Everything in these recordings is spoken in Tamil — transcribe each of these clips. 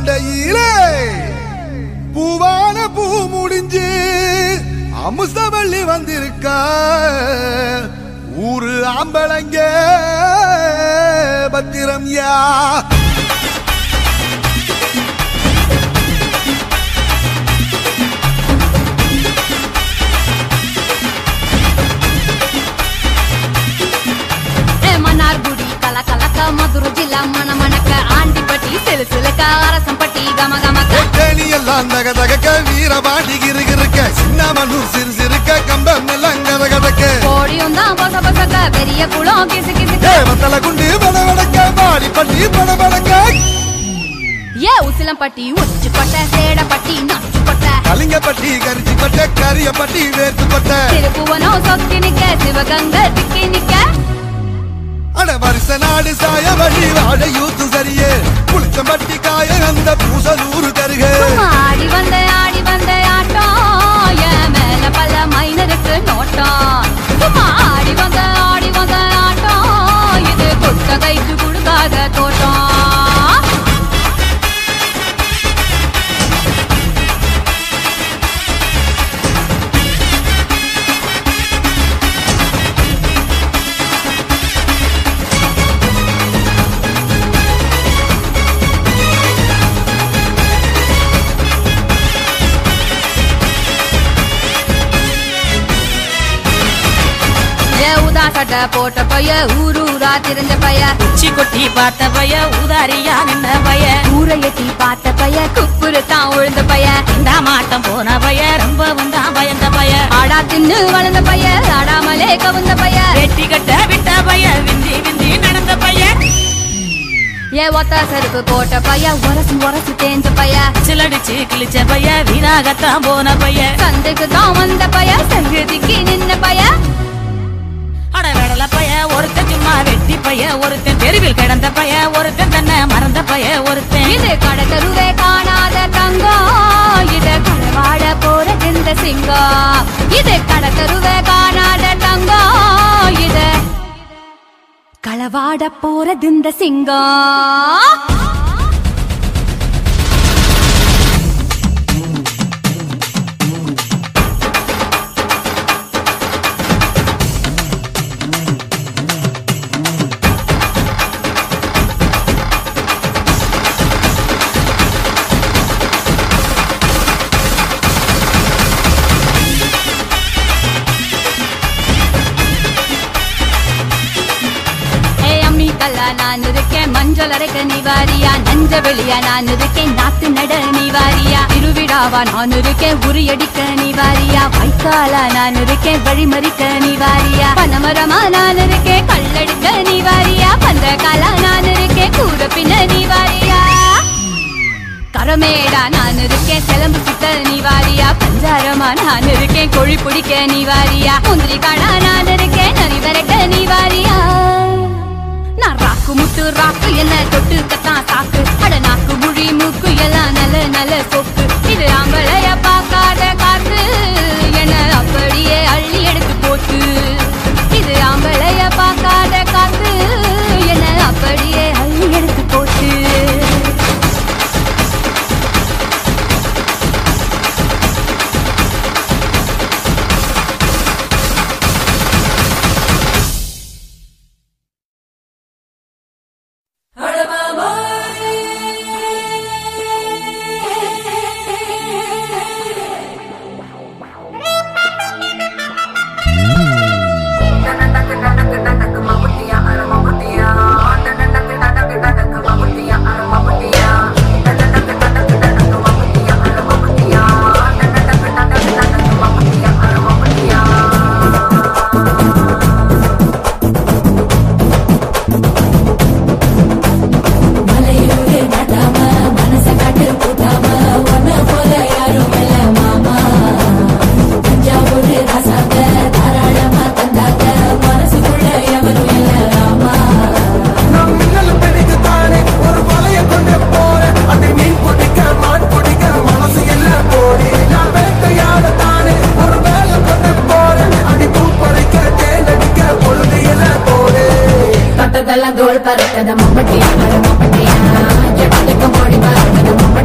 கொண்டையிலே பூவான பூ முடிஞ்சு அமுசவள்ளி வந்திருக்க ஊரு ஆம்பளங்க பத்திரம் யா ஏ மன்னார்குடி கல கலக்க மதுரை ஜில்லா மண மணக்க ஆண்டிப்பட்டி சிலு சிலுக்க அரசம்பட்டி கம கமக்க தேனி எல்லாம் தக தகக்க வீரபாண்டி கிருகிருக்க சின்னமனூர் சிறு சிறுக்க கம்பம் எல்லாம் கத கதக்க கோடியும் தான் பொச பொசக்க பெரிய குளம் கிசு கிசுக்க ஏ வத்தல குண்டு பட வடக்க பாடி பட்டி பட வடக்க ஏ உசிலம்பட்டி உச்சிப்பட்ட சேடப்பட்டி நச்சுப்பட்ட கலிங்கப்பட்டி கரிச்சி பட்ட கரியப்பட்டி வேர்த்து பட்ட திருப்புவனம் சொக்கி நிக்க சிவகங்க திக்கி நிக்க அட வருஷ நாடு சாய வழி வாழ யூத்து சரியே புளிச்சம்பட்டி காய அந்த பூசலூரு கருக சும்மா ஆடி வந்த ஆடி வந்த ஆட்டம் என் மேல பல மைனருக்கு நோட்டம் சும்மா ஆடி வந்த ஆடி வந்த ஆட்டம் இது கொட்ட கைக்கு கொடுக்காத தோட்டம் ஏ உதா சட்டை போட்ட பைய ஊரு ஊரா தெரிஞ்ச பைய உச்சி கொட்டி பார்த்த பய உதாரியா நின்ன பய ஊரை எட்டி பார்த்த பைய குப்புரு தான் உழுந்த பைய இந்த மாட்டம் போன பய ரொம்ப வந்தா பயந்த பய ஆடா தின்னு வளர்ந்த பைய ஆடாமலே கவுந்த பைய வெட்டி கட்ட விட்ட பய விந்தி விந்தி நடந்த பய ஏ ஒத்த செருப்பு போட்ட பைய உரசு உரசு தேஞ்ச பைய சிலடிச்சு கிழிச்ச பய வீணாகத்தான் போன பய சந்தைக்கு தான் வந்த பைய சங்கதிக்கு நின்ன பைய அட வெடல பய ஒருத்தன் சும்மா வெட்டி பய ஒருத்தன் தெருவில் கிடந்த பய ஒருத்தன் தன்னை மறந்த பய ஒருத்தன் இது கடத்தருவே காணாத தங்கம் இது களவாட போறது இந்த சிங்கம் இது கடத்தருவே காணாத தங்கம் இது களவாட போறது இந்த சிங்கம் ஏ அம்மி கல்லா நான் இருக்கேன் மஞ்சள் அரைக்க நீ வாரியா நஞ்ச வெளியா நான் இருக்கேன் நாத்து நட நீ வாரியா திருவிழாவா நான் இருக்கேன் உரியடிக்க நீ வாரியா வைக்காலா நான் இருக்கேன் வழிமறிக்க நீ வாரியா பனமரமா நான் இருக்கேன் கல்லடிக்க நீ வாரியா பந்தகாலா நான் இருக்கேன் கூட பின்ன நீ வாரியா கரமேடா நான் இருக்கேன் சிலம்பு சுத்த நீ வாரியா பஞ்சாரமா நான் இருக்கேன் கோழி பிடிக்க நீ வாரியா முந்திரி காடா நான் இருக்கேன் நரி விரட்ட நீ வாரியா நான் ராக்கு முட்டு ராக்கு என்ன தொட்டுக்கத்தான் சாக்கு அட நாக்கு முழி மூக்கு எல்லாம் நல்ல நல்ல சொக்கு இது ஆம்பளைய பார்க்காத காத்து என்ன அப்படியே அள்ளி எடுத்து போட்டு இது ஆம்பளைய பார்க்காத காத்து என்ன அப்படியே அள்ளி எடுத்து போட்டு மலையூரு நட்டாம மனச காட்டு கூட்டாம ஒன்ன போல யாரும் இல்ல மாமா தஞ்சாவூரு ராசாங்க தாராளமா தந்தாங்க மனசுக்குள்ள எவரும் இல்ல ராமா நான் மின்னல் பிடிக்கு தானே ஒரு வலைய கொண்டு போறேன் அதை மீன் பிடிக்க மான் பிடிக்க மனசு இல்ல போடி நான் வேட்டையாட தானே ஒரு வேலை கொண்டு போறேன் அடி பூ பறிக்க தேனடிக்க பொழுது இல்ல போடு தொட்டதெல்லாம் தோல் பறக்கத மம்பட்டியா மர மம்பட்டியா எட்டுக்கும் ஓடி பறக்கத மம்பட்டியா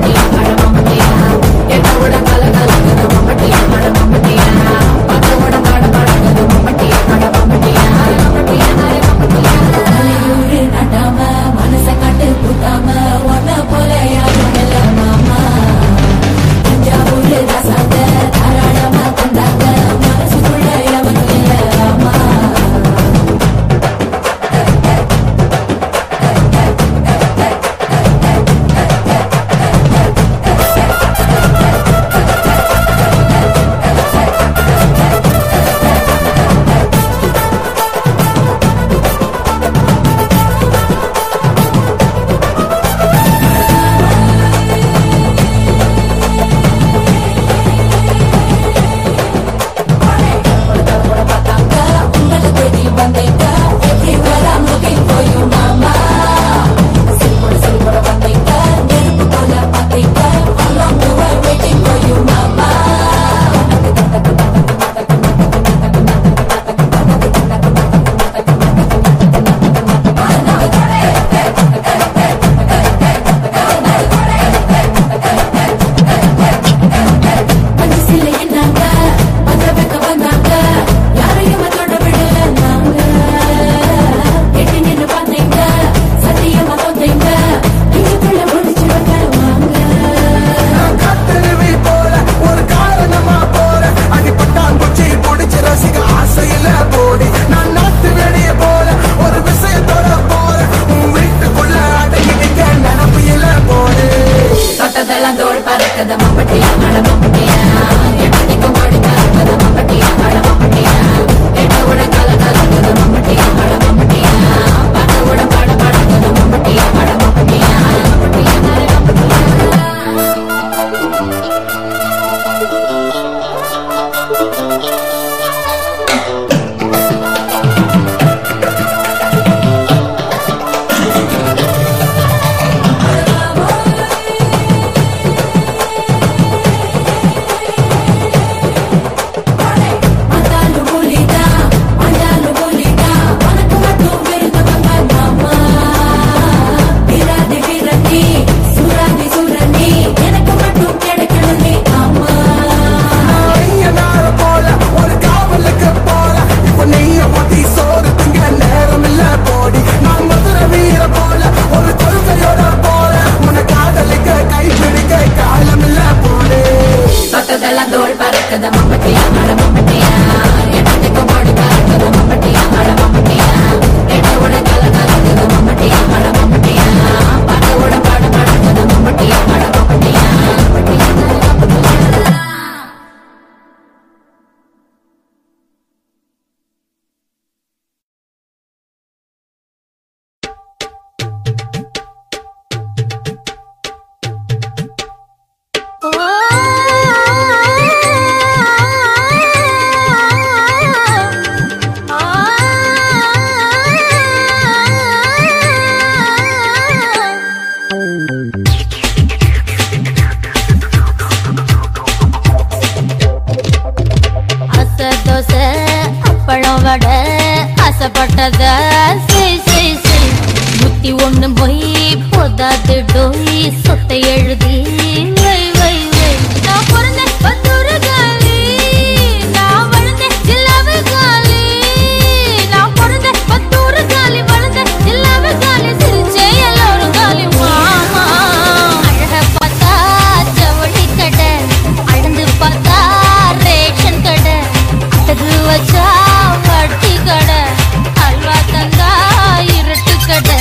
அசை தோசை அப்பளம் வடை ஆசைப்பட்டத செய் செய் செய் புத்தி ஒண்ணு போய் போதாது டோய் சொத்தை எழுதி வை வை வை நான் பிறந்த பத்தூரு காலி நான் வளர்ந்த ஜில்லாவு காலி நான் பிறந்த பத்தூரு காலி வளர்ந்த ஜில்லாவு காலி சிரிச்சே எல்லாரும் காலி மாமா அழக பார்த்தா ஜவுளி கடை அழுந்து பார்த்தா ரேஷன் கடை அட்டகு வச்சா வட்டி கடை அல்வா தந்தா இருட்டு கடை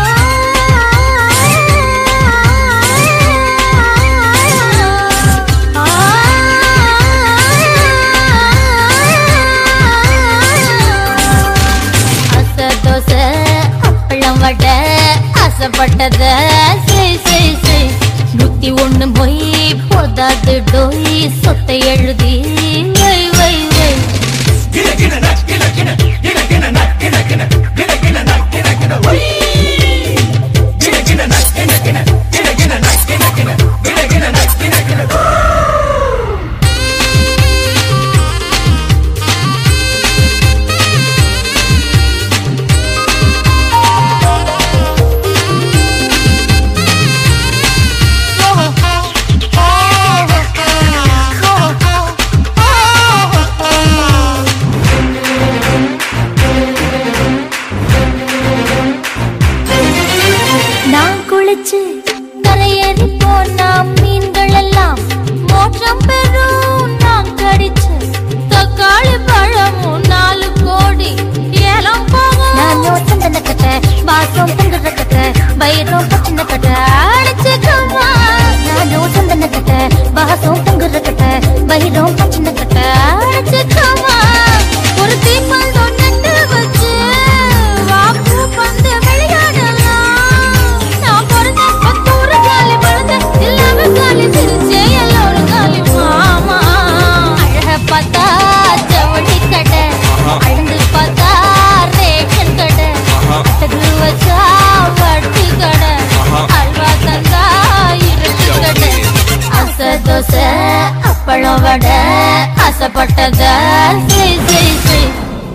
அசை தோசை அப்பளம் வடை ஆசைப்பட்டத செய் செய் செய் புத்தி ஒண்ணு போய் போதாது டோய் சொத்தை எழுதி வை வை வை நான் குளிச்சு கரையேறி போனா மீன்கள் எல்லாம் மோட்சம் பெறும் நான் கடிச்சு தக்காளி பழமும் நாலு கோடி ஏலம் போகும் நான் யோசனை கட்ட பாசம் பொங்குற கட்ட வயிறும் பச்சின கட்ட அடிச்சுக்கம்மா நான் யோசனை கட்ட பாசம் பொங்குற கட்ட வயிறும் பச்சின கட்ட அடிச்சுக்கம்மா ஒரு தீப்பந்தம் நட்டு வச்சு வாக்கு பந்து விளையாடலாம் நான் பிறந்த பத்தூரு காலி வளர்ந்த எல்லாமே காலி சிரிச்சே எல்லோரும் காலி மாமா அழக பார்த்தா ஜவுளி கடை அழுந்து பார்த்தா ரேஷன் கடை அட்டகு வச்சா வட்டி கடை அல்வா தந்தா இருட்டு கடை அசை தோசை அப்பளம் வடை ஆசைப்பட்டத செய் செய் செய்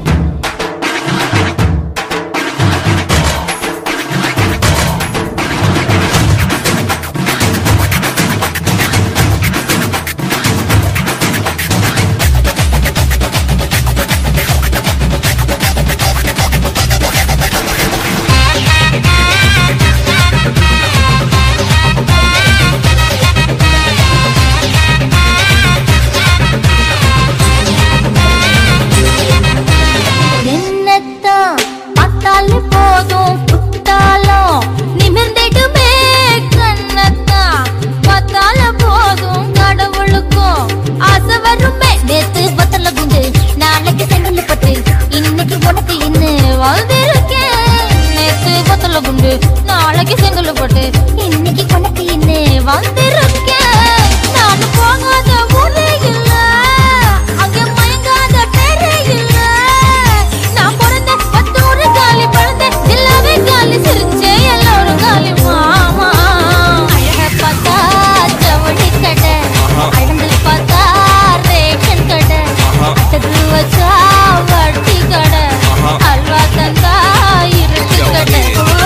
என்னத்தான் பார்த்தாலே போதும் புத்தாலம் நிமிர்ந்திடுமே கண்ணத்தான் பார்த்தால போதும் கடவுளுக்கும் ஆசை வருமே நேத்து பத்தல குண்டு நாளைக்கு செங்கல் பட்டு இன்னைக்கு உனக்கு இன்னும் வாழ்ந்திருக்கேன் நேத்து பத்தல குண்டு நாளைக்கு செங்கல் பட்டு இன்னைக்கு உனக்கு இன்னும் வாழ்ந்திருக்கேன் நான் போகாத ஊரே இல்ல அங்க மயங்காத பேரே இல்ல நான் பிறந்த பத்தூரு காலி பழந்த எல்லாமே காலி சிரிச்சே எல்லாரும் காலி மாமா அழக பார்த்தா ஜவுளி கடை அழந்து பார்த்தா ரேஷன் கடை அட்டகு வச்சா வட்டி கடை அல்வா தந்தா இருட்டு கடை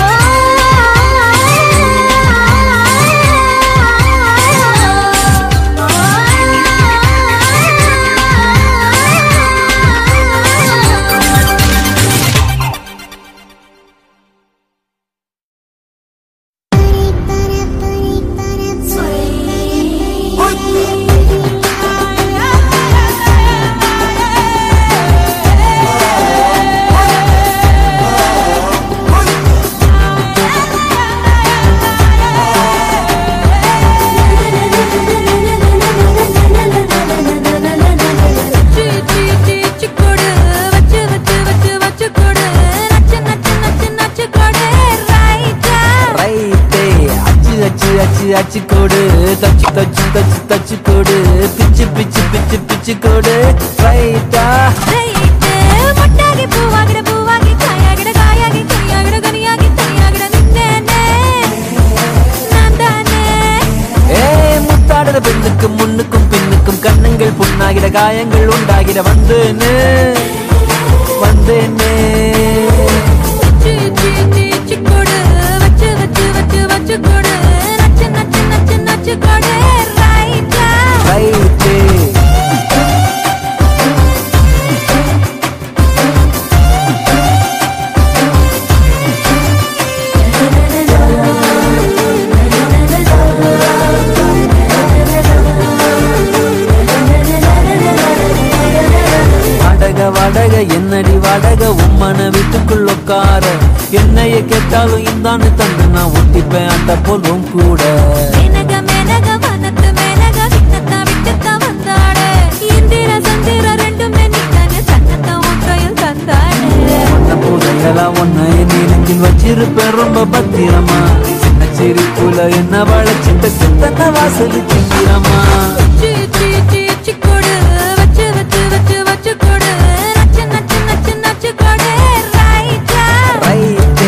ரைட்டே அச்சு அச்சு அச்சு அச்சு கோடு தச்சு தச்சு தச்சு தச்சு கோடு பிச்சு பிச்சு பிச்சு பிச்சு கோடு ரைட்டா முட்டாகி பூவாகிட பூவாகி காயாகிட காயாகி கனியாகிட கனியாகி தனியாகிட நின்னேனே காயங்கள் உண்டாகிட வந்தேன்னு வந்தேனே சி, சி, சி, சி கொடு. வச்சு, வச்சு, வச்சு, வச்சு கொடு. நச்சு, நச்சு, நச்சு, நச்சு கொடு. ரைட்டா? ரைட்டு வாடக வாடக என்னடி வாடக உம்மன வீட்டுக்குள் உட்கார என்னைய கேட்டாலும் இந்தான்னு தந்து நான் ஒட்டிப்பேன் அந்த போலும் கூட மேனக, மேனக, வனத்து மேனக, விண்ணத்தான் விட்டுத்தான் வந்தாடு. இந்திர, சந்திர ரெண்டுமே நீதானே தன்னத்தான் உன் கையில் தந்தாடு. அந்த பூனைகளா ஒன்ன நீ நெஞ்சில் வச்சிருப்பேன் ரொம்ப பத்திரமா சின்ன சிரிப்புல என்ன வளைச்சிட்டு சித்தன வாசல் சித்திரமா சி, சி, சி, சி கொடு. வச்சு, வச்சு, வச்சு, வச்சு கொடு. நச்சு, நச்சு, நச்சு, நச்சு கொடு. ரைட்டா? ரைட்டே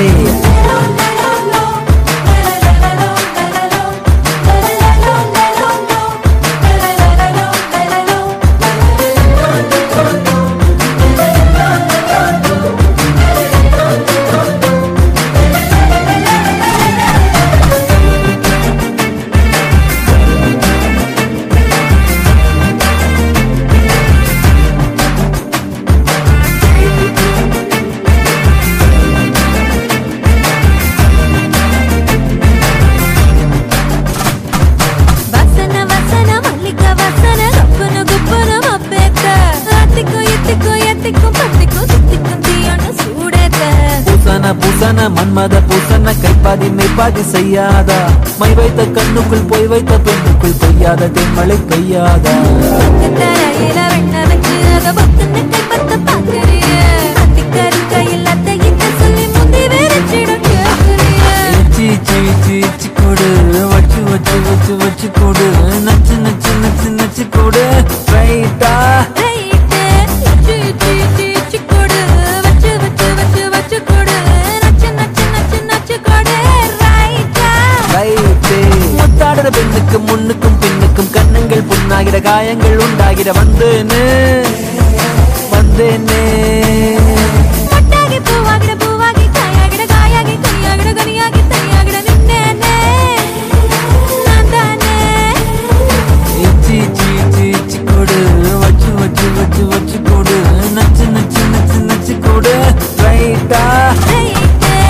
வசன வசன மல்லிக வசன கப்புனு குப்புனு மப்பேத்த அத்திக்கும் இத்திக்கும் எத்திக்கும் பத்திக்கும் சுத்திக்கும் தீயொன்னு சூடேத்த பூசன பூசன மன்மத பூசன கைப்பாதி மெய்ப்பாதி செய்யாதா மை வைத்த கண்ணுக்குள் போய் வைத்த பெண்ணுக்குள் பொய்யாத தென்மலை கையாதா பத்து தரையில வெண்ண வச்சு அத பத்துன்னு கைப்பத்த பாக்குறிய அத்திக்கரு கையில் அத்தை இத்த சொல்லி முந்தி வெறிச்சிடும் கேக்குறிய சி சி சி சி கொடு வச்சு வச்சு வச்சு வச்சு கொடு நச்சு நச்சு நச்சு நச்சு கொடு ரைட்டா ரைட்டு சி சி சி சி கொடு வச்சு வச்சு வச்சு வச்சு கொடு நச்சு நச்சு நச்சு நச்சு கொடு ரைட்டா ரைட்டு முத்தாடுற பெண்ணுக்கு முன்னுக்கும் பின்னுக்கும் கண்ணங்கள் புண்ணாகிற காயங்கள் உண்டாகிற வந்தேன்னு வந்தேனே கட்டாகி பூவாகிட பூவாகி காயாகிட காயாகி கையாகிட கனியாகி தையாகிட நின்னேனே நான் தானே சி சி சி சி கொடு வச்சு வச்சு வச்சு வச்சு கொடு நச்சு நச்சு நச்சு நச்சு கொடு ரைட்டா ரைட்டு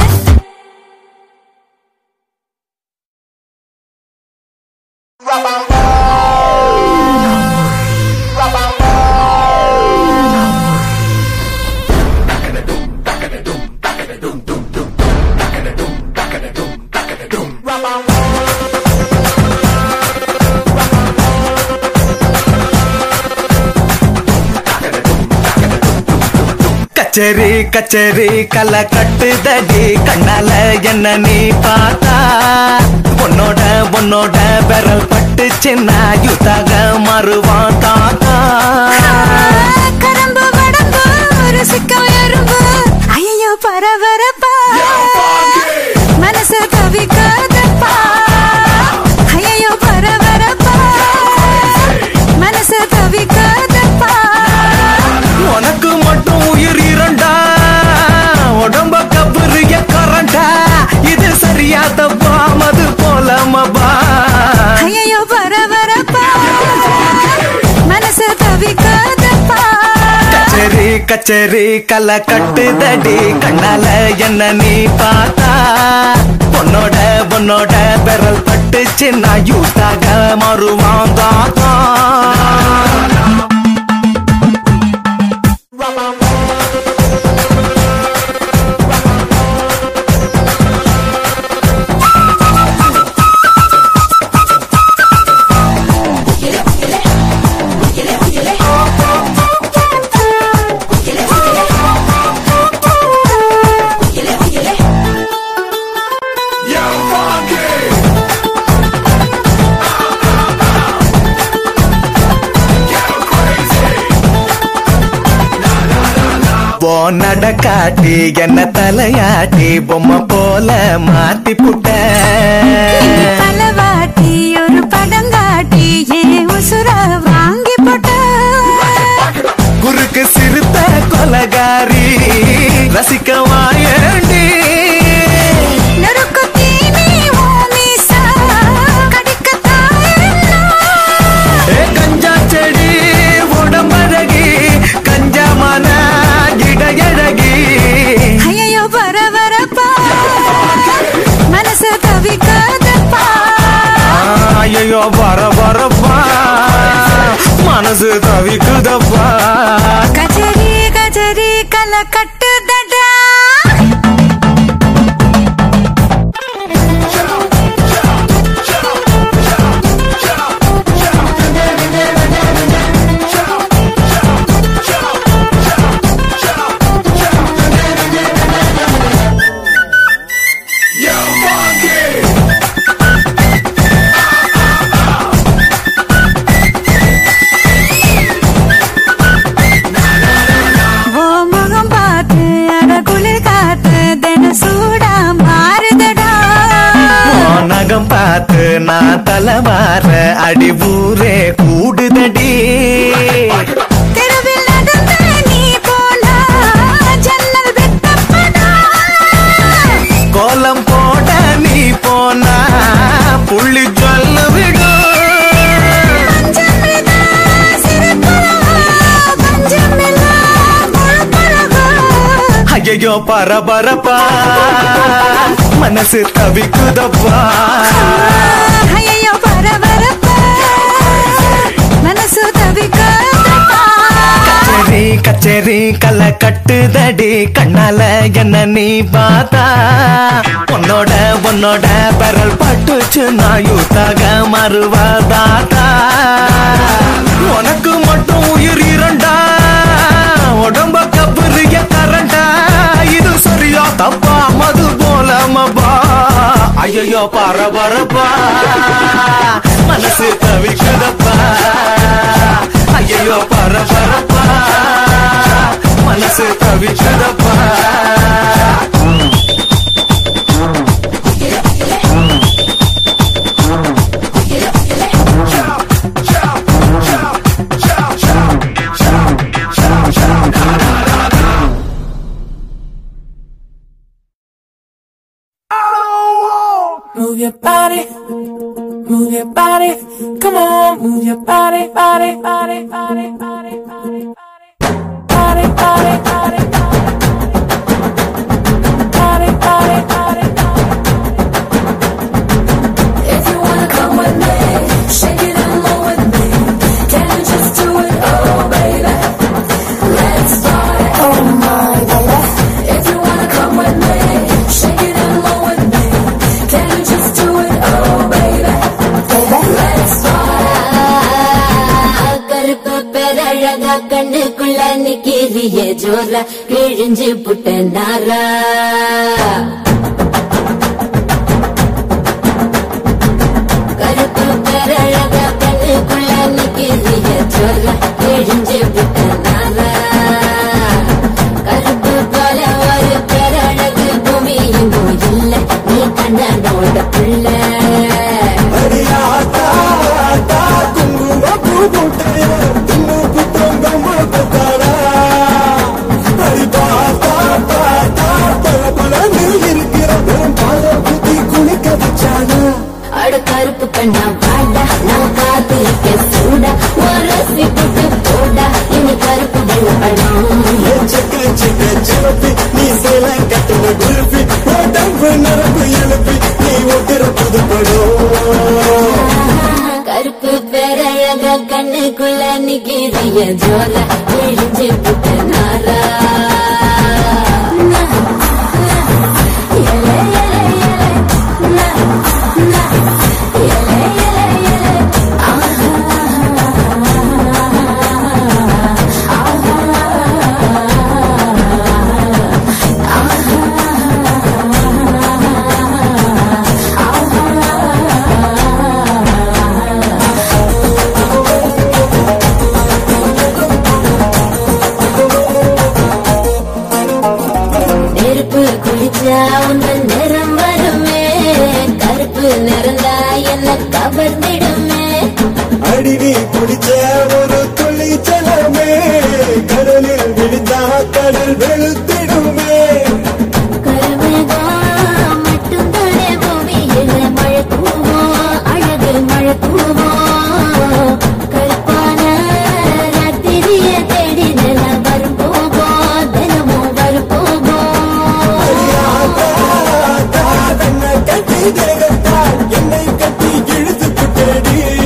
கச்சேரி கச்சேரி கலை கட்டுதடி கண்ணால என்ன நீ பார்த்தா உன்னோட உன்னோட விரல் பட்டுச்சுன்னா யுத்தாக மறுவான் தாத்தா கரம்பு வடம்பு ஒரு சிக்கம் எறும்பு ஐயோ பரபரப்பா மனசு தவிக்காதப்பா ஐயோ பரபரப்பா மனசு தவிக்காதப்பா உனக்கு மட்டும் உயிர் இரண்டா உடம்ப கபுரிய கரண்டா இது சரியா தப்பா மது போலமபா ஐயோ பரபரப்பா மனசு தவிக்காதப்பா கச்சேரி கச்சேரி கலை கட்டுதடி கண்ணால என்ன நீ பார்த்தா உன்னோட உன்னோட விரல் பட்டுச்சு நான் யூத்தாக மறுவான் தாத்தா போ நடக்காட்டி என்ன தலையாட்டி பொம்மை போல மாத்தி புட்ட தலவாட்டி ஒரு படம் காட்டி ஏன் உசுர வாங்கி போட்ட வர வரப்பா மனசு தவிக்குதப்பா கஜரி கஜரி கல கட்டுதடா ஓ முகம் பார்த்து அட குளிர் காத்து தின சூடா மாறுதடா உன் நகம் பார்த்து நான் தலைவார அடி ஊரே கூடுதடி தெருவில் நடந்த நீ போனா ஜன்னல் வெட்டப்படா கோலம் போட நீ போனா புள்ளி சொல்ல விடும் பஞ்சமிதா சிரிப்பழகா, பஞ்சமில்லா முழுப்பழகா. ஐயோ பரபரப்பா மனசு தவிக்குதப்பா ஐயையோ, பரபரப்பா, மனசு தவிக்குதப்பா. கச்சேரி கச்சேரி கலை கட்டுதடி கண்ணால என்ன நீ பார்த்தா உன்னோட உன்னோட பெறல் பட்டுச்சு நான் யூத்தாக மறுவதாத்தா உனக்கு மட்டும் உயிர் இரண்டா உடம்ப கபரிய கரண்டா இது சரியா தப்பா மது போல மபா ஐயோ பரபரப்பா மனசு தவிக்குதப்பா ஐயோ பரபரப்பா மனசு தவிக்குதப்பா Move your body, move your body, come on, move your body, body, body, body, body, body, body, body, body, body, body, body, body. If you wanna come with me, shake it and move with me. Can you just do it, oh baby? Let's party, oh my baby. If you wanna come with me, shake it and move with me. Can you just do it, oh baby? Let's party. கருப்பு பேரழகா கண்ணுக்குள்ள நிக்கிறிய ஜோரா கிழிஞ்சு புட்ட நாரா கருப்பு பேரழக கண்ணுக்குள்ள நிக்கிறிய சொல்ல கிழிஞ்சு விட்டனால கருப்பு போல ஒரு பேரழகு பூமி எங்கும் இல்ல நீ கண்ணனோட பிள்ளை அடியாத்தா, ஆத்தா, குங்குமப்பூ போட்டே, இன்னும் புத்தம் கம்மல் கொத்தாடா. அடி பாத்தா, பாத்தா, பளபளன்னு இருக்கிற வெறும் பாலை ஊத்தி குளிக்க வச்சானா. அட கருப்பு கண்ணா வாடா நான் காத்திருக்க சூடா ஒரு சிப்புட்டு போடா இனி கருப்பு வெள்ளப்படம் என் செக்க செக்க சிவப்பி, நீ சேலை கட்டுன குருப்பி, உடம்பு நரம்பு எழுப்பி, நீ ஒட்டுற புதுப்படும் கருப்பு பேரழக கண்ணுக்குள்ள நிக்கிறிய ஜோல கிழிஞ்சு புட்ட நாரா நெருப்பு குளிச்சா உங்கள் நிறம் வருமே கருப்பு நிறந்தா என்ன கவர்ந்திடுமே அடிவி குடிச்ச ஒரு துளி ஜலமே கடலில் விழுந்தா கடல் வெளுத்திடுமே கருமேகம் மட்டும்தானே பூமியில மழை தூவும் அழகு மழை தூவும் கருப்பான ராத்திரிய தேடி நில வரும் போகும் தினமும் வரும் போகும் தன்னை கட்டி தேகத்தால் என்னை கட்டி இழுத்து புட்டடி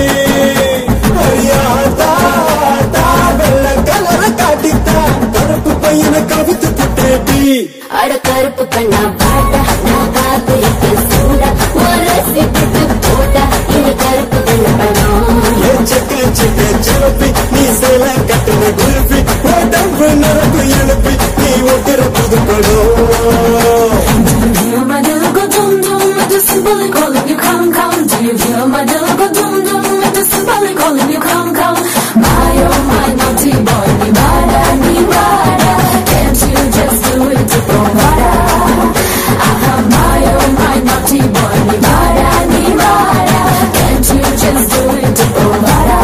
அட கருப்பு கண்ணா பாட்டா நான் காத்திருக்க சூடா ஒரு சிட்டு போட்டா இது கருப்பு கண்ண படம் சிட்டு சிட்டு சிலப்பி நீ சேல கட்டின குருப்பி உடம்பு நரம்பு எழுப்பி நீ ஒட்டுற புது படம் Do you hear my little go dum dum with the symbolic calling you come come? Do you hear my little go dum dum with the symbolic calling you come come? My oh my naughty boy, ni bada ni bada, can't you just do it to provada? Aha, my oh my naughty boy, ni bada ni bada, can't you just do it to provada?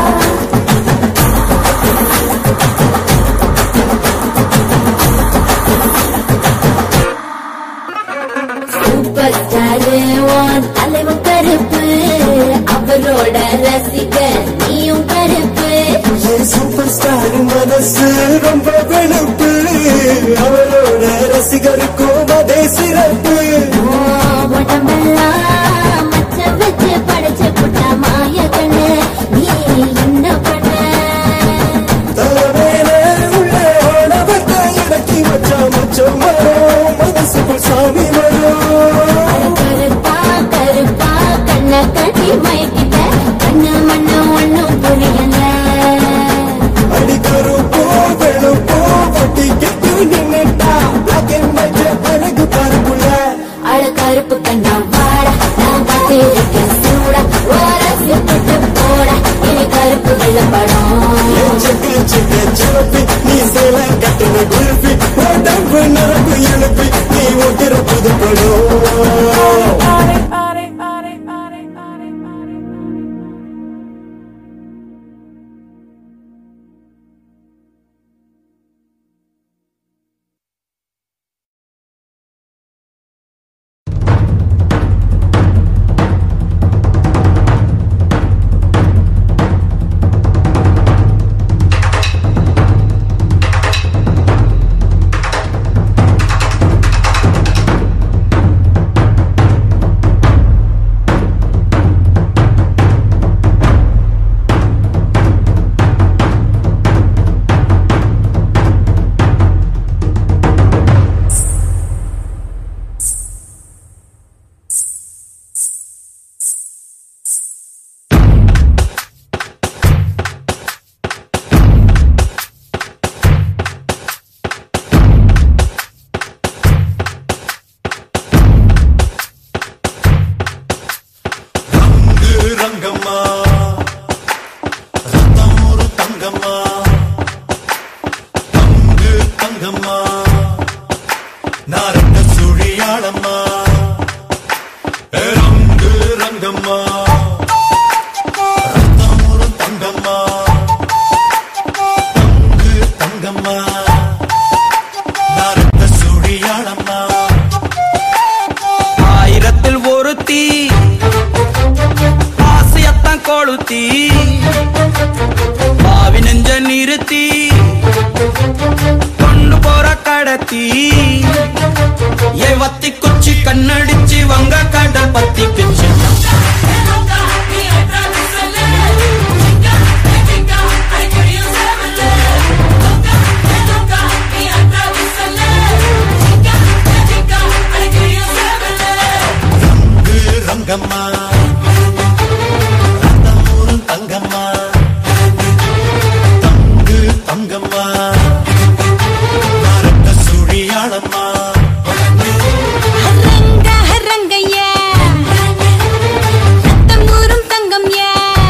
Super star உன் தலைவன் கருப்பு அவரோட ரசிகர் நீயும் கருப்பு சூப்பர் ஸ்டார் மனசு ரொம்ப வெளுப்பு அவரோட ரசிகருக்கும் அதே சிறப்பு ஓ, உடம்பெல்லாம் மச்ச வச்சு படைச்ச புட்ட மாய கண்ணு நீ என்ன பண்ண தலைமையில உள்ள ஆணவத்தை இறக்கி வச்சா மச்சம் வரும் மனசுக்குள் சாமி வரும் கருப்பா கருப்பா கண்ண கட்டி மயக்கிட்ட கண்ணு மண்ணு ஒண்ணும் புரியல அடிக்கருப்போ வெளுப்போ வட்டி கெட்டு நின்னுட்டா black and white அழகு பார்ப்புல அட கருப்பு கண்ணா வாடா நான் காத்திருக்கேன் சூடா ஓரசி போட்டு போடா இனி கருப்பு வெள்ள படம் சிட்டு சிட்டு சிறப்பி நீ சேல கட்டின குருப்பி உடம்பு நரம்பு எழுப்பி நீ ஒட்டுற புது படம் ரங்கம்மா ரத்தம் ஒரு தங்கம்மா தங்கு தங்கம்மா நாரட்ட சுழியாளம்மா ரங்கு ரங்கம்மா ரத்தம் ஒரு தங்கம்மா தங்கு தங்கம்மா நாரட்ட சுழியாளம்மா ஆயிரத்தில் ஒருத்தி ஆசையத்தான் கொளுத்தி பாவி நெஞ்ச நிறுத்தி கொண்டு போற கடத்தி ஏ வத்தி குச்சி கண்ணடிச்சு வங்க கடல் பத்தி பிச்சு ரங்கு ரங்கம்மா ரத்தம் ஒரு தங்கம்மா தங்கு தங்கம்மா நாரட்ட சுழியாளம்மா ரங்க ரங்கைய ரத்தம் ஊறும் தங்கம் யா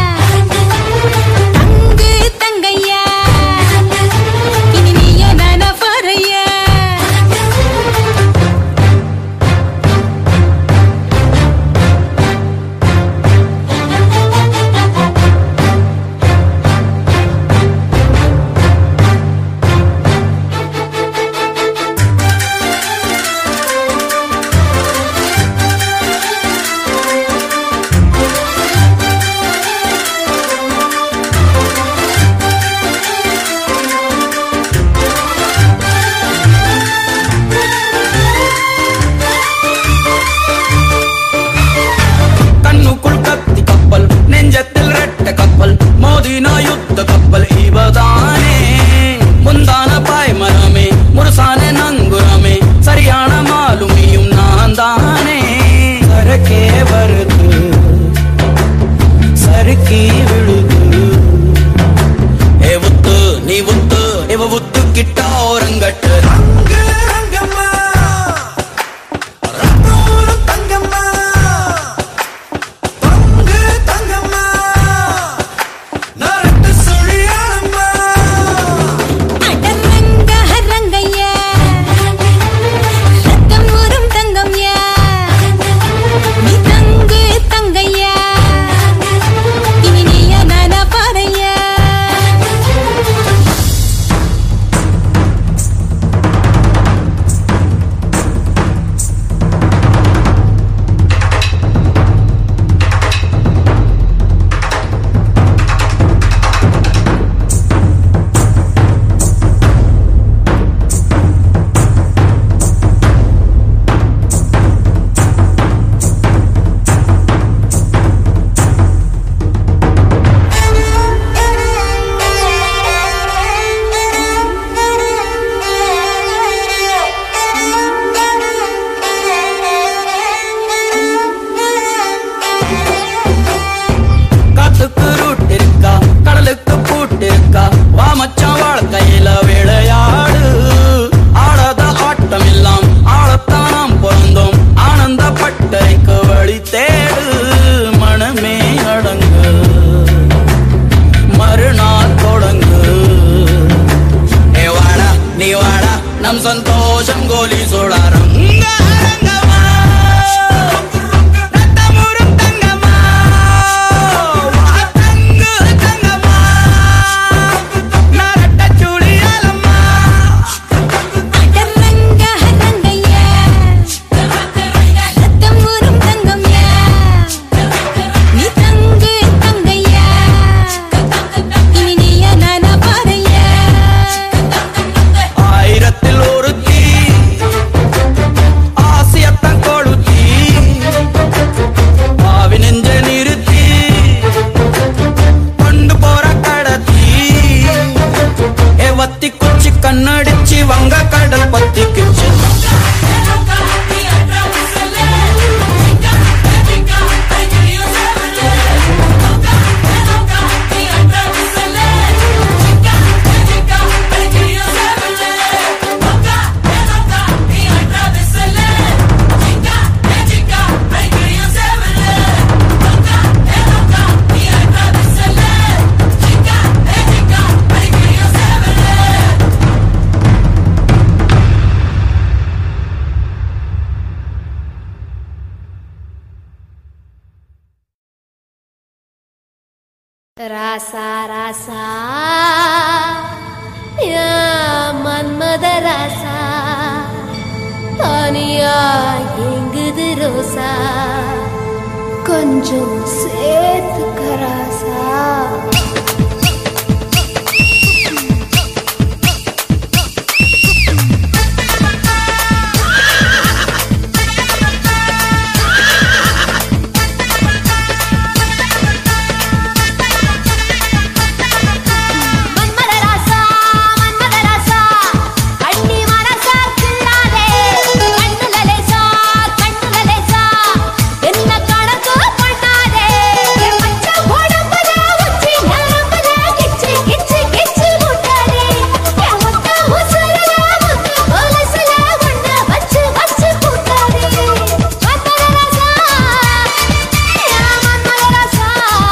தங்கு தங்கைய இனி நீயே தான போறைய ராசா ராசா யா மன்மத ராசா தனியா எங்குது ரோசா கொஞ்சம் சேர்த்துக்க ராசா மன்மத ராசா மன்மத ராசா கண்ணி மனசா கிள்ளாதே கண்ணுல லேசா கண்ணுல லேசா என்ன கணக்கு பண்ணாதே என் மச்சான் உடம்புல உச்சி நரம்புல கிச்சு கிச்சு கிச்சு முட்டாதே என் முட்ட உசுருல முத்து கொலுசுல ஒண்ணு வச்சு வச்சு கூட்டாதே மன்மத ராசா யா மன்மத ராசா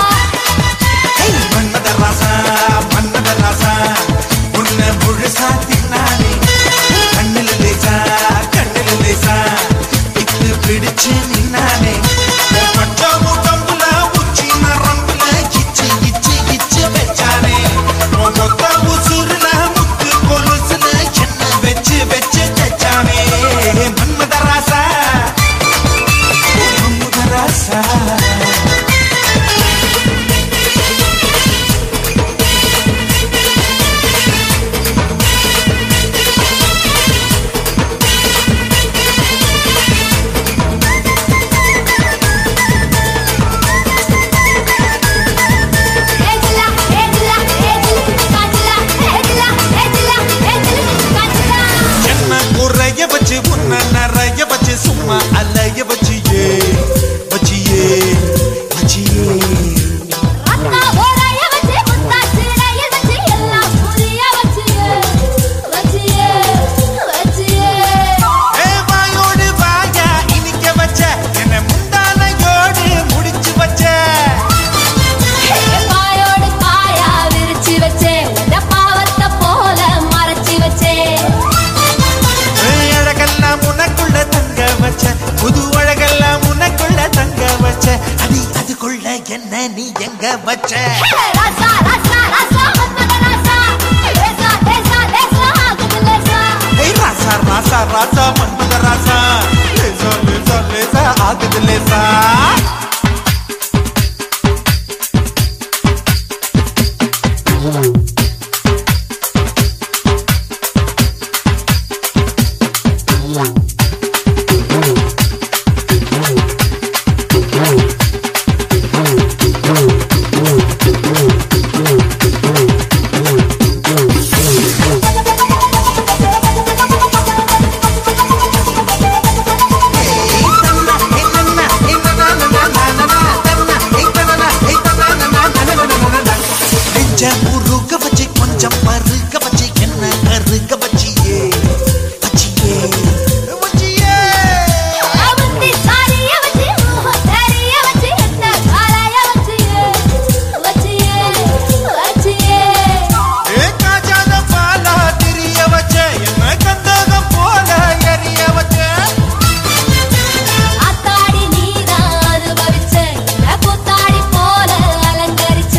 மன்மத ராசா மன்மத ராசா உன்னை முழுசா தின்னானே கண்ணில லேசா கண்ணில லேசா இக்கு பிடிச்சு நின்னானே பச்சம் உடம்புல உச்சி நரம்புல கிச்சு கிச்சு கிச்சு வச்சானே உன் மொத்த உசுருல முத்து கொலுசுல என்ன வச்சு வச்சு தச்சானே மன்மத ராசா மன்மத ராசா ஏஜிலா ஏஜிலா ஏஜிலா காஞ்சிலா ஏஜிலா ஏஜிலா ஏஜிலா காஞ்சிலா என்ன குறைய வச்சு உன்ன நிறைய வச்சு சும்மா அலைய வச்சு ஏ வச்சியே வச்சியே அக்கா ஓரைய வச்சு முத்தா சிறைய வச்சு எல்லாம் புரிய வச்சு வச்சியே வச்சியே ஏ வாயோடு வாயா இனிக்க வச்ச என்ன முந்தானையோடு முடிச்சு வச்ச பாயோடு பாயா விரிச்சு வச்சே உன்ன பாவத்தை போல மறைச்சு வச்சே ஏ, அழகெல்லாம் உனக்குள்ள தங்க வச்ச புது அழகெல்லாம் உனக்குள்ள தங்க வச்ச அடி அதுக்குள்ள என்ன நீ எங்க வச்ச ராசா ராசா ராசா மன்மத ராசா லேசா லேசா லேசா ஆகுது லேசா ஏய் ராசா ராசா ராசா மன்மத ராசா லேசா லேசா லேசா ஆகுது லேசா நெஞ்ச முருக வச்சு கொஞ்சம் மறுக்க வச்சு என்ன கருக்க வச்சியே வச்சியே வச்சியே அவந்தி சாரிய வச்சு சாரிய வச்சு என்ன காலைய வச்சு வச்சியே வச்சியே ஏ காஜாத பாலா திரிய வச்ச என்ன கந்தகம் போல எரிய வச்ச ஆத்தாடி நீதான் அனுபவிச்ச என்ன கூத்தாடி போல அலங்கரிச்ச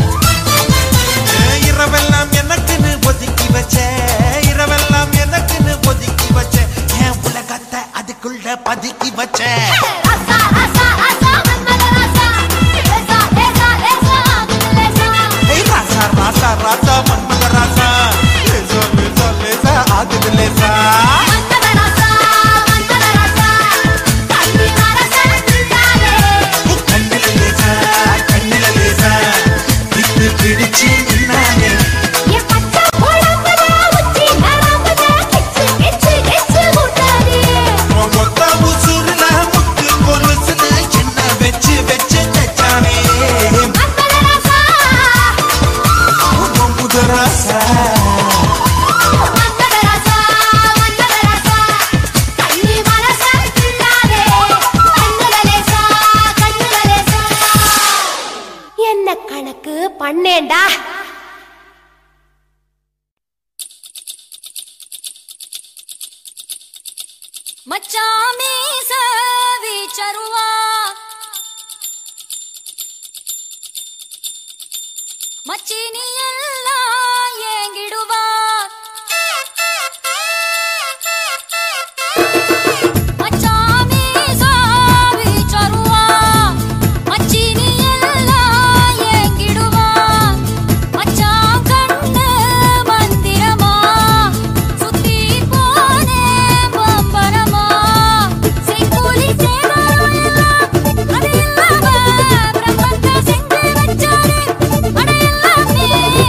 ஏ, இரவெல்லாம் எனக்குன்னு ஒதுக்கி வச்ச இரவெல்லாம் எனக்குன்னு ஒதுக்கி வச்ச என் உலகத்தை அதுக்குள்ள பதுக்கி வச்ச ராசா ராசா ராசா மன்மத ராசா லேசா லேசா லேசா ஆகுது லேசா ஏய் ராசா ராசா ராசா மன்மத ராசா லேசா லேசா லேசா ஆகுது லேசா மன்மத ராசா மன்மத ராசா கண்ணி மரசா தில்லாதே கண்ணில லேசா கண்ணில லேசா விட்டு பிடிச்சு நின்னானே என் பச்சை உடம்புல உச்சி நரம்புல கிச்சு கிச்சு கிச்சு முட்டாதே உன் மொத்த உசுருல முத்து கொலுசுல என்ன வச்சு வச்சு தச்சானே மன்மத ராசா உன் முதராசா மன்மத ராசா மன்மத ராசா கண்ணி மரசா தில்லாதே கண்ணுல லேசா கண்ணுல லேசா என்ன கணக்கு பண்ணேண்டா மச்சாமி சவி சருவா மச்சினி எல்லாம் ஏங்கிடுவா மச்சாமி சாவி சருவா மச்சினி எல்லாம் ஏங்கிடுவா மச்சான் கண்ணு மந்திரமா சுத்தி போனே பம்பரமா செய்கூலி சேதாரம் எல்லாம் அது இல்லாம பிரம்மத்தை செஞ்சு வச்சாரு அட எல்லாமே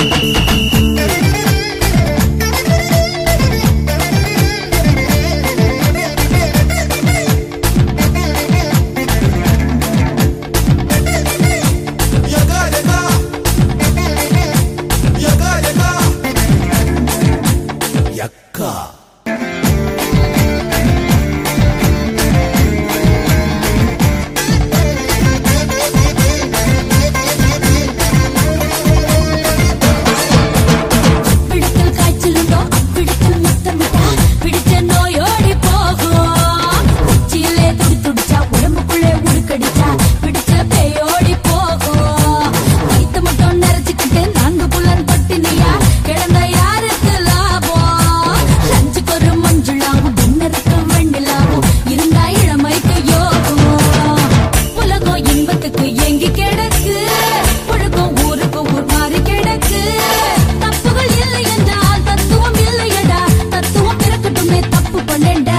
பிடித்தல் காய்ச்சலுண்டோ பிடித்தல் முத்தமிட்டா பிடிச்ச நோயோடி போகும் உச்சியிலே துடி துடிச்சா உடம்புக்குள்ளே உடுக்கடிச்சா பிடிச்ச பேயோடி போகும் வயித்து மட்டும் நிறைச்சுக்கிட்டு நான்கு புலன் பட்டினியா கிடந்த யாருக்கு லாபம் லஞ்சுக்கு ஒரு மஞ்சுளாவும் டின்னருக்கு வெண்ணிலாவும் இருந்தா இளமைக்கு யோகம் உலகம் இன்பத்துக்கு ஏங்கி கிடக்கு ஒழுக்கம் ஊருக்கு ஊர் மாறி கிடக்கு தப்புகள் இல்லை என்றால் தத்துவம் இல்லையடா தத்துவம் பிறக்கட்டுமே தப்பு பண்ணேன்டா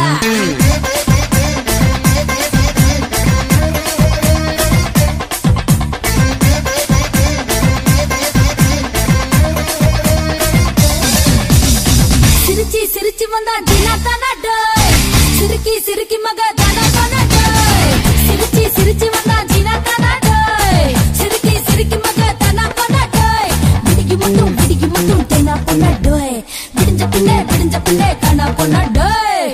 சிரிச்சி சிரிச்சி வந்தா ஜினா தானா டோய் சிரிக்கி சிரிக்கி மக தானா தானா டோய் சிரிச்சி சிரிச்சி வந்தா ஜினா தானா டோய் சிரிக்கி சிரிக்கி மக தானா தானா டோய் விடிகி மட்டும் விடிகி மட்டும் தேனா பொண்ணா டோய் விடிஞ்ச பின்னே விடிஞ்ச பின்னே காணா பொண்ணா டோய்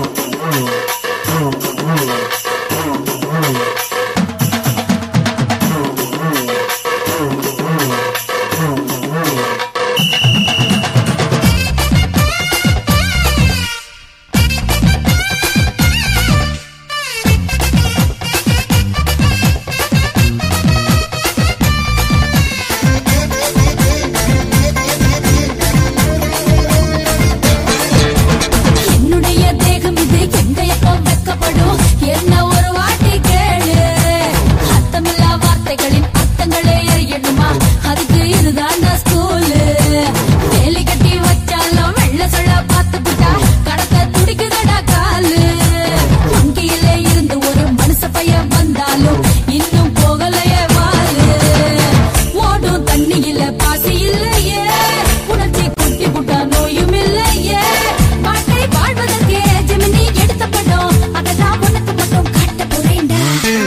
என்னுடைய தேகம் இது எங்க எப்போ வெக்கப்படும் என்ன ஒரு வாட்டி கேளு அர்த்தமில்லா வார்த்தைகளின் அர்த்தங்களே எறியணுமா அதுக்கு இதுதான் ஸ்கூலு வேலி கட்டி வச்சாலும் வெள்ள சொல்ல பார்த்து புட்டா கடத்த துடிக்குதடா காலு வங்கியிலே இருந்து ஒரு மனுஷ பையன் வந்தாலும் இன்னும் போகலையே வாலு ஓடும் தண்ணியில பாசி இல்லையே உணர்ச்சி குட்டி புட்டா நோயும் இல்லையே பாட்டை வாழ்வதற்கே ஜெமினி எடுத்த படம் அதை நான் உனக்கு மட்டும் காட்ட போறேன்டா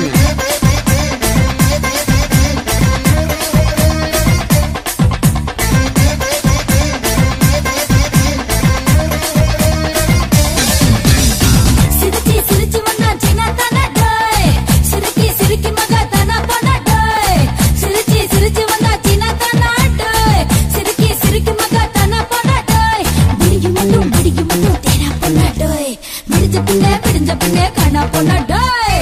சிரிச்சி சிரிச்சி வந்தா சின்ன தானா டோய் சிரிக்கி சிரிக்கி மக தானா பண்ணா டோய் சிரிச்சி சிரிச்சி வந்தா சின்ன தானா டோய் சிரிக்கி சிரிக்கி மக தானா பண்ணா டோய் விடிகி மட்டும் விடிகி மட்டும் தேனா பண்ணா டோய் விடிஞ்ச பின்னே விடிஞ்ச பின்னே காணா பண்ணா டோய்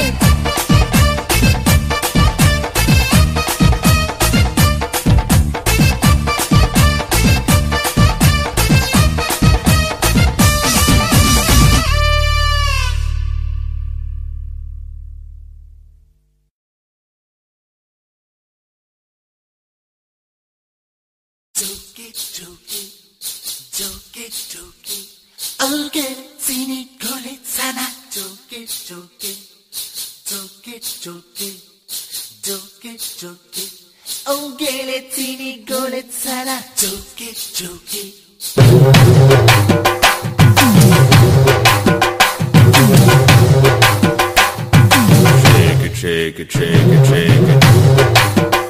Shake it, shake it, shake it, shake it.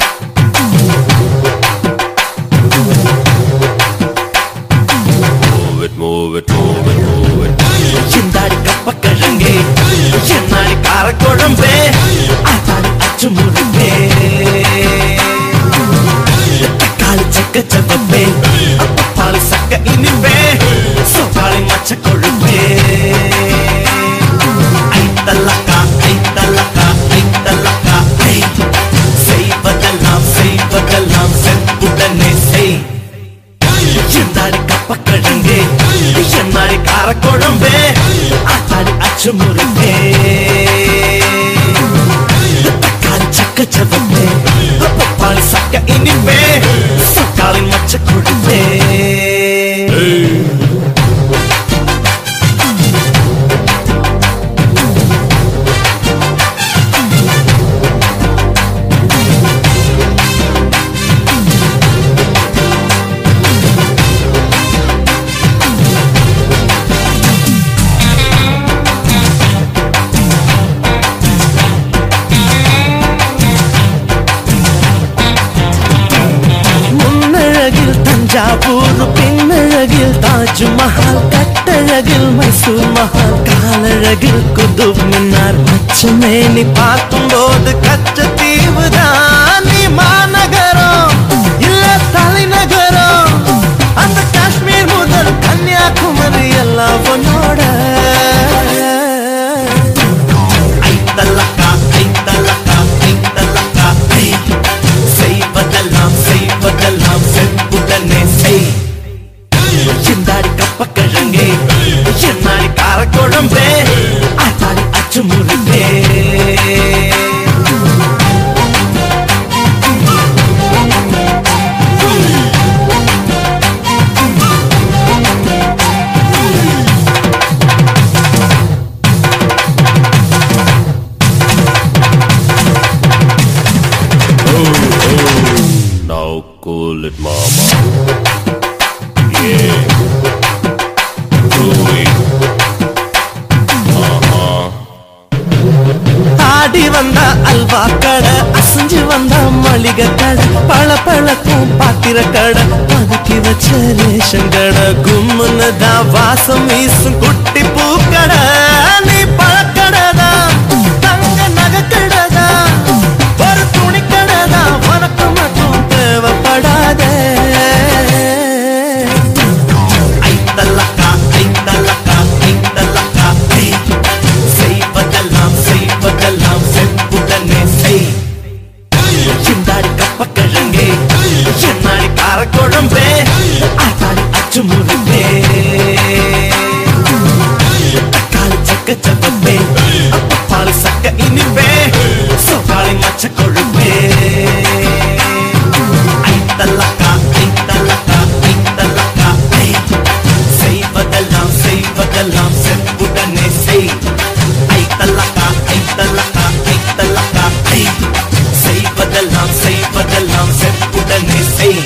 Move it, move it, move it, move it. சிந்தாடி கப்பக்கிழங்கே என்னாடி காரக்குழம்பே ஆத்தாடி அச்சு முருகே தக்காளி சக்க சப்பப்பே பாலி சக்க இனிப்பே சோப்பாளி மச்ச கொழுப்பே ஐத்தல்லக்கா ஐத்தல்லக்கா ஐத்தல்லக்கா ஐ செய்வதெல்லாம் செய்வதெல்லாம் செப்புடனே செய் என்னாடி கப்பக்கிழங்கே என்னாடி காரக்குழம்பே ஆத்தாடி அச்சு முருகே தக்காளி சக்க சவப்பே பப்பாளி சக்க இனிப்பே சக்காளி மச்ச கொழுப்பே தஞ்சாவூர் பின்னழகில் தாஜ்மஹால் கட்டழகில் மைசூர் மஹால் காலழகில் குதுப் மின்னார் மச்சமே நீ பார்க்கும்போது கச்ச தீவுதான் நீ மாநகரம் இல்ல தலைநகரம் அந்த காஷ்மீர் முதல் கன்னியாகுமரி எல்லாம் உன்னோட ஐத்தலக்கா ஐத்தலக்கா ஐத்தலக்கா ஐ. செய்வதெல்லாம் செய்வதெல்லாம் செம்புடனே செய் சிந்தாடி கப்ப கிழங்கே என்னாடி காரக்குழம்பே ஆத்தாடி அச்சு முருகே Now cool it, mama. Yeah. Do it. Uh-huh. ஆடி வந்த அல்வா கடை அசைஞ்சு வந்த மளிகை கடை பழ பழக்கும் பாத்திர கடை பதுக்கி வச்ச ரேஷன் கடை கும்முன்னு தான் வாசம் வீசும் குட்டி பூக்கடை நீ பழக்கடை தான் தங்க நகை கடை தான் ஒரு துணி கடை தான் உனக்கு மட்டும் தேவைப்படாதே ஐத்தலக்கா ஐத்தலக்கா ஐத்தலக்கா ஐ. செய்வதெல்லாம் செய்வதெல்லாம் செம்புடனே செய் சிந்தாடி கப்ப கிழங்கே என்னாடி காரக்குழம்பே ஆத்தாடி அச்சு முருகே தக்காளி சக்க சப்பப்பே அப்பப்பாளி சக்க இனிப்பே சோப்பாளி மச்ச கொழுப்பே ஐத்தலக்கா ஐத்தலக்கா ஐத்தலக்கா ஐ. செய்வதெல்லாம் செய்வதெல்லாம் செம்புடனே செய் ஐத்தலக்கா ஐத்தலக்கா ஐத்தலக்கா ஐ. செய்வதெல்லாம் செய்வதெல்லாம் செம்புடனே செய்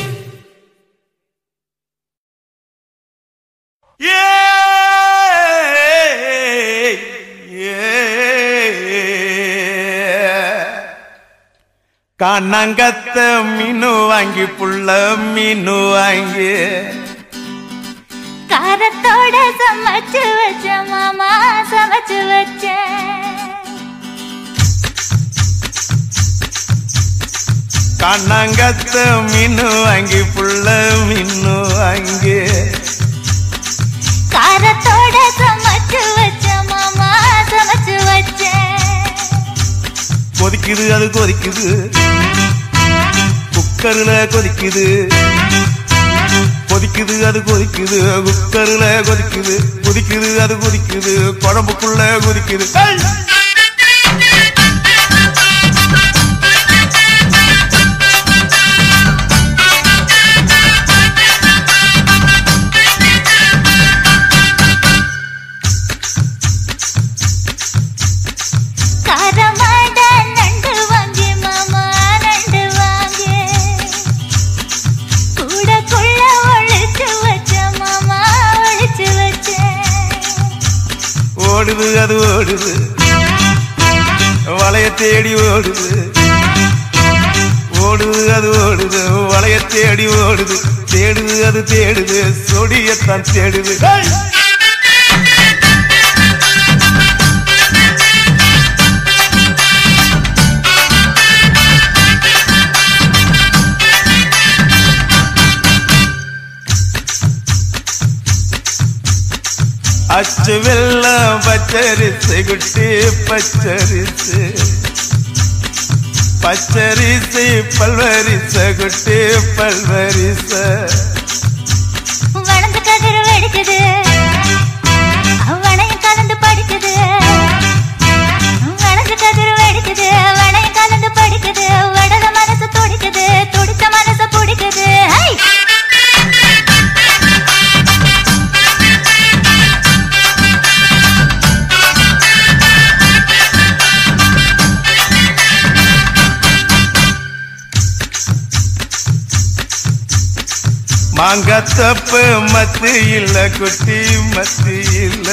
கண்ணங்கத்த மீனு வாங்கி புள்ள மீனு வாங்கி காரத்தோட சமைச்சு வச்ச மாமா சமைச்சு வச்ச கண்ணங்கத்த மீனு வாங்கி புள்ள மீனு வாங்கி காரத்தோட சமைச்சு வச்ச மாமா சமைச்சு வச்ச கொதிக்குது அது கொதிக்குது குக்கர்ல கொதிக்குது கொதிக்குது அது கொதிக்குது குக்கர்ல கொதிக்குது கொதிக்குது அது கொதிக்குது குழம்புக்குள்ள கொதிக்குது ஏய்! காரமாட நண்டு வாங்கி மாமா நண்டு வாங்கி கூடக்குள்ள ஒழிச்சு வச்ச மாமா ஒழிச்சு வச்ச ஓடுது அது ஓடுது வளைய தேடி ஓடுது ஓடுது அது ஓடுது வளைய தேடி ஓடுது தேடுது அது தேடுது சொடியத்தான் தேடுது ஏய்! அச்சு வெள்ளம் பச்சரிசு குட்டி பச்சரிசு பச்சரிசு பல்வரிச குட்டி பல்வரிச வளர்ந்து கதிர் வெடிக்குது வளையம் கலந்து படிக்குது வளர்ந்து கதிர் வெடிக்குது வளையம் கலந்து படிக்குது வடல மனசு துடிக்குது துடிச்ச மனசு பிடிக்குது ஹை! மாங்கத்தப்பு மத்து இல்ல குட்டி மத்து இல்ல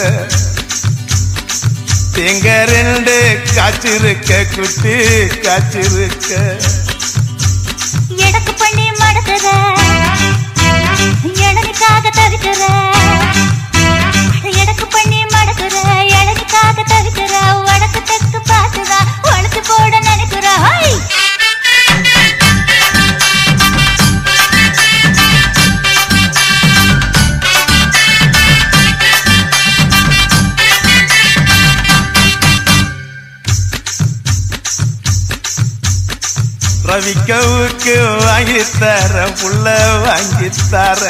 தேங்க ரெண்டு காய்ச்சிருக்க குட்டி காய்ச்சிருக்க எடக்கு பண்ணி மடக்குத தவிக்கவுக்கு வாங்கி தர புள்ள வாங்கி தர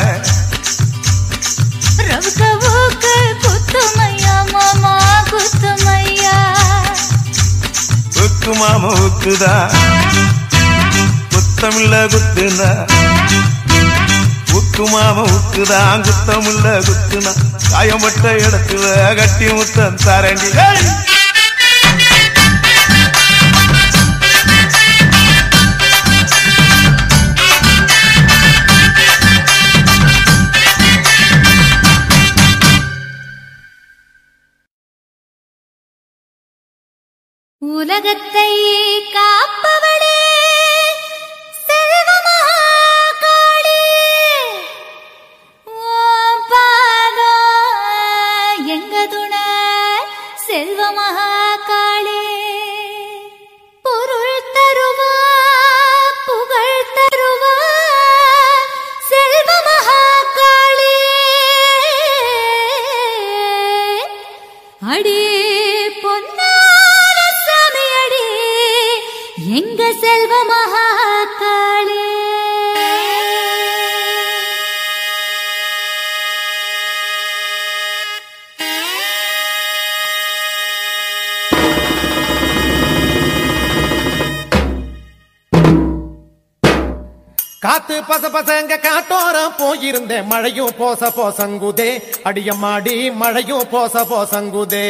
ரவுக்கவுக்கு குத்துமையா மாமா குத்துமையா உக்கு மாம உக்குதான் குத்தமில்ல குத்துனா உக்கு மாம உக்குதான் குத்தமில்ல குத்துனா காயப்பட்ட இடத்துல கட்டி முத்தம் தரண்டி ஏய்! உலகத்தை காப்பவளே செல்வமகாகாளி ஓம் பாதம் எங்க துணை செல்வமகாகாளி பொருள் தருவா புகழ் தருவா செல்வமகாகாளி அடி பொன்னான சாமி அடி எங்க செல்வ மகாகாளே காத்து பச பசங்க காட்டோரம் போயிருந்தேன் மழையும் போச போசங்குதே அடியம்மாடி மழையும் போச போசங்குதே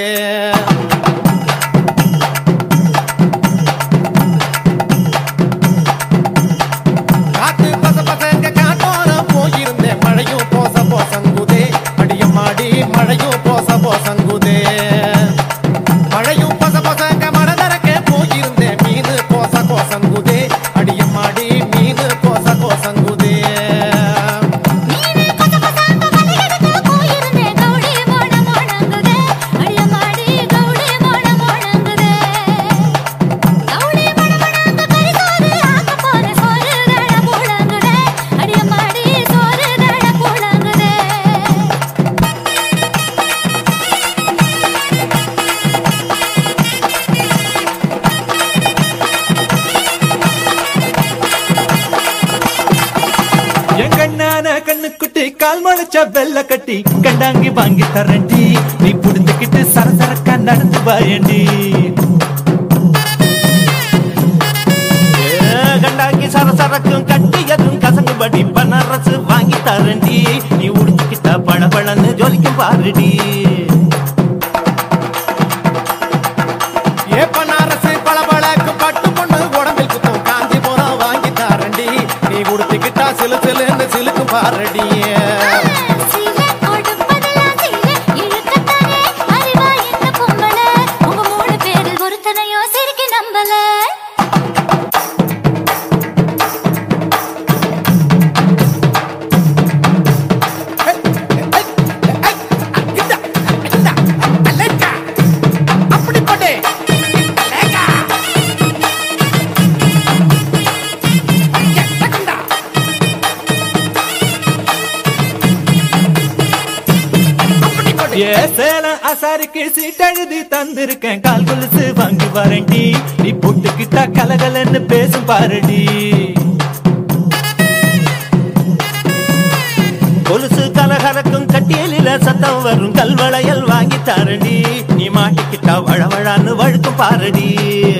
காத்து பச பசங்க காட்டோரம் போயிருந்தேன் மழையும் போச போசங்குதே அடியம்மாடி மழையும் போச போசங்குதே மழையும் பச பசங்க மனதரக்கே போயிருந்தேன் மீனு கோச கோசங்குதே அடியம்மாடி மீனு கோச கோசங்குதே நீனே கொச கொசாங்க வலையெடுத்து போயிருந்தே கௌடி மோன மோனங்குதே அடியமாடி கௌடி மோன மோனங்குதே கௌடி மோன மோனங்க கரிசோறு ஆக்க போற சோறு தட போலங்குதே அடியமாடி சோறு தட போலங்குதே எங்கண்ணான கண்ணுக்குட்டி கால் முளைச்ச வெள்ள கட்டி கண்டாங்கி வாங்கி தரண்டி நீ புடிந்துக்கிட்டு சரசரக்கா நடந்து வாயண்டி ஏ, கண்டாங்கி சரசரக்கும் கட்டியதும் கசங்குபடி பனரசு வாங்கி தரண்டி நீ உடிச்சுக்கிட்டா பளபளன்னு ஜொலிக்கும் பாருடி ஏ பனாரசு பளபளக்கு பட்டு பொண்ணு உடம்பில் குத்தும் காஞ்சி போறோம் வாங்கி தாரண்டி நீ உடுத்திக்கிட்டா சிலு சிலுன்னு சிலுக்கும் பாரடி சீல கொடுப்பதெல்லாம் சீல இழுக்கத்தானே அறிவா இந்த பொம்பள உங்க மூணு பேரில் ஒருத்தனையோ சிரிக்க நம்பல அப்படி போட்டே ஏ சேலம் அசாருக்கு சீட்டெழுதி தந்திருக்கேன் கால் கொலுசு வாங்கி வரண்டி நீ போட்டுக்கிட்டா கலகலன்னு பேசும் பாருடி கொலுசு கலகரக்கும் கட்டியலில சத்தம் வரும் கல்வளையல் வாங்கி தாரடி நீ மாட்டிக்கிட்டா வழவழான்னு வழுக்கும் பாருடி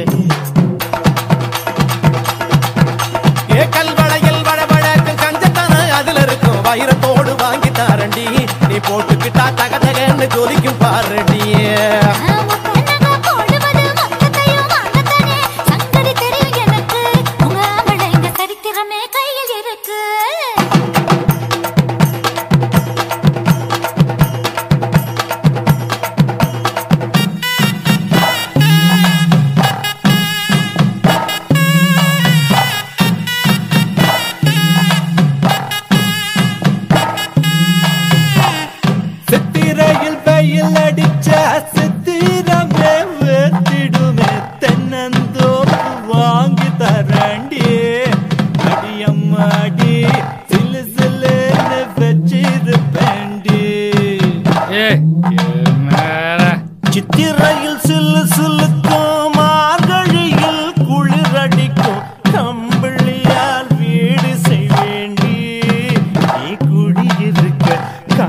ஏ கல்வளையில் வடபடக்கு கஞ்சத்தான அதுல இருக்கும் வைரத்தோடு வாங்கி தாரண்டி நீ போட்டுக்கிட்டா தகதகன்னு ஜொலிக்கும் பாரடி ஒப்பனங்க போடுவது மொத்தத்தையும் வாங்கத்தானே சங்கடி தெரியும் எனக்கு உங்க ஆம்பளைங்க சரித்திரமே கையில் இருக்கு சித்திரையில் வெயில் அடிச்ச சித்திரமே வேத்திடுமே தென்னந்தோப்பு வாங்கி தரண்டி அடியம்மாடி சிலு சிலுன்னு வச்சிருப்பேண்டி சித்திரையில் சிலு சிலுக்கும் மார்கழியில் குளிரடிக்கும் கம்பிள்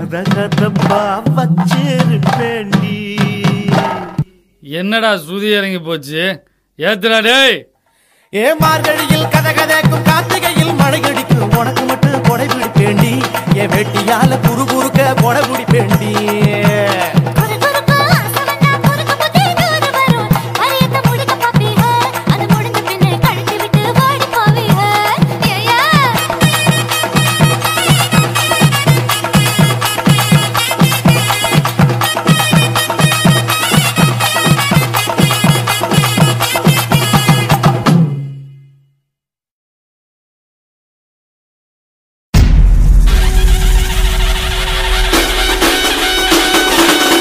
ரகதப்பா வச்சிருப்பேண்டி என்னடா சுதி இறங்கி போச்சு ஏத்துடா டேய் ஏ மார்கழியில் கதை கதைக்கும் கார்த்திகையில் மழை அடிக்கும் உனக்கு மட்டும் கொடை பிடிப்பேண்டி என் வெட்டியால குறு குறுக்க கொடை பிடிப்பேண்டி